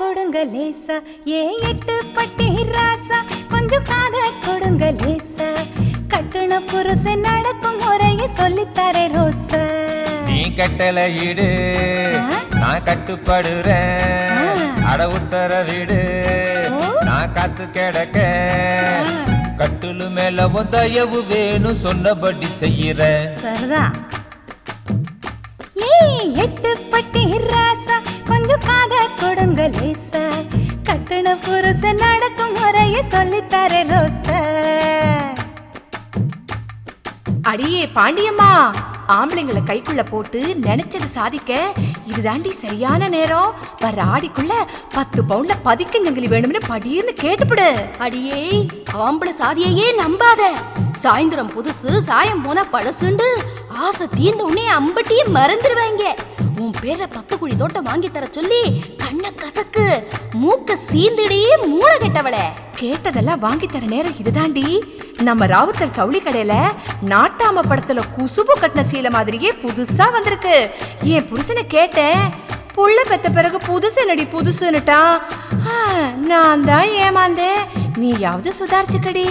கொடுங்க லேசா ஏ எட்டு பட்டி ராசா கொஞ்சம் காத கொடுங்க லேசா கட்டுன புருஷன் நடக்கும் முறைய சொல்லித்தரே ரோசா நீ கட்டளை இடு ஆ? நான் கட்டுப்படுறேன் ஆ. அட உத்தர விடு ஓ. நான் காத்து கிடக்க ஆ. கட்டுலு மேல உன் தயவு வேணும் சொன்னபடி செய்யறேன் சரிதான் ஏ எட்டு பட்டி ராசா கொஞ்சம் காத கொடுங்க லேசா கட்டுன புருஷன் நடக்கும் முறைய சொல்லித்தரே ரோசா அடியே பாண்டியம்மா ஆம்பளைங்களை கைக்குள்ள போட்டு நினைச்சது சாதிக்க இதுதாண்டி சரியான நேரம் வர ஆடிக்குள்ள பத்து பவுண்ட்ல பதிக்க ஜங்கிலி வேணும்னு படின்னு கேட்டுப்படு அடியே ஆம்பளை சாதியையே நம்பாத சாயந்தரம் புதுசு சாயம் போனா பழசுண்டு ஆசை தீர்ந்த உடனே அம்பட்டியே மறந்துடுவாங்க உன் பேர பத்து குழி தோட்டம் வாங்கி தர சொல்லி கண்ண கசக்கு மூக்க சீந்திடையே மூளை கெட்டவளே கேட்டதெல்லாம் வாங்கி தர நேரம் இதுதாண்டி நம்ம ராவுத்தர் சவுளி கடையில நாட்டாம படத்துல குசுபு கட்டின சீலை மாதிரியே புதுசா வந்திருக்கு என் புருஷனை கேட்டேன் புள்ள பெத்த பிறகு புதுசு நடி புதுசுன்னுட்டான் ஆ, நான் தான் ஏமாந்தேன் நீயாவது சுதாரிச்சுக்கடி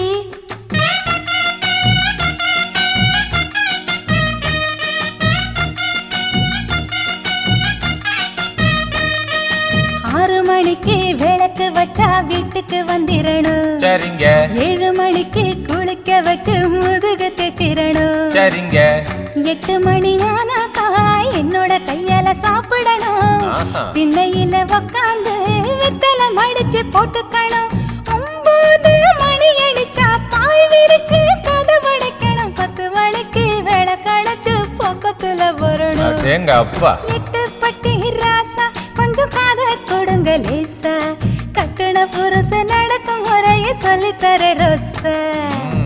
ஆறு மணிக்கு விளக்கு வச்சா வீட்டுக்கு வந்திரணும் சரிங்க ஏழு மணிக்கு குளிக்க வச்சு முதுகு தேச்சிரணும் சரிங்க எட்டு மணி ஆனாக்கா என்னோட கையால சாப்பிடணும் ஆஹா. திண்ணையில உக்காந்து வெத்தலை மடிச்சு போட்டுக்கணும் ஒன்பது மணி அடிச்சா பாய் விரிச்சு கதவடைக்கணும் பத்து மணிக்கு விளக்கடைச்சு பக்கத்துல வரணும் எங்க அப்பா எட்டு பட்டி ராசா கொஞ்சம் காத கொடுங்க லேசா கட்டுன புருஷ நடக்கும் முறைய சொல்லித்தர ரோசா ம்.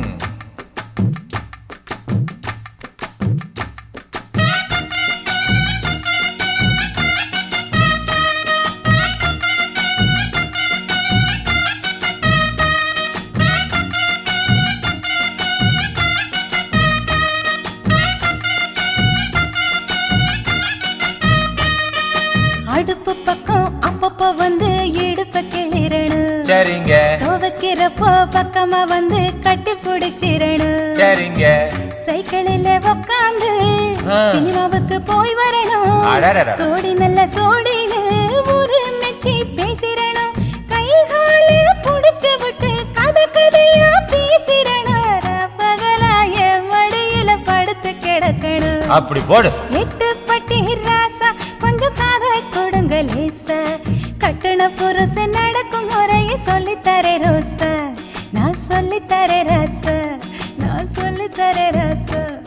அடுப்பு பக்கம் அப்பப்போ வந்து இடுப்ப கிளிரணும் சரிங்க துவைக்கிறப்போ பக்கமா வந்து கட்டி பிடிச்சிரணும் சரிங்க சைக்கிளில் உக்காந்து ஆ. சினிமாவுக்கு போய் வரணும் அடடடட. சோடி நல்ல சோடின்னு ஒரு மெச்சி பேசிரணும் கை காலு புடிச்சு விட்டு கதை கதையா பேசிரணும் பகலா என் மடியில படுத்து கிடக்கணும் அப்படி போடு எட்டு பட்டி ராசா கொஞ்சம் காத கொடுங்க லேசா கட்டுன புருஷ நடக்கும் முறைய சொல்லித்தரே ரோசா நான் சொல்லித்தரே ராசா நான் சொல்லித்தரே ராசா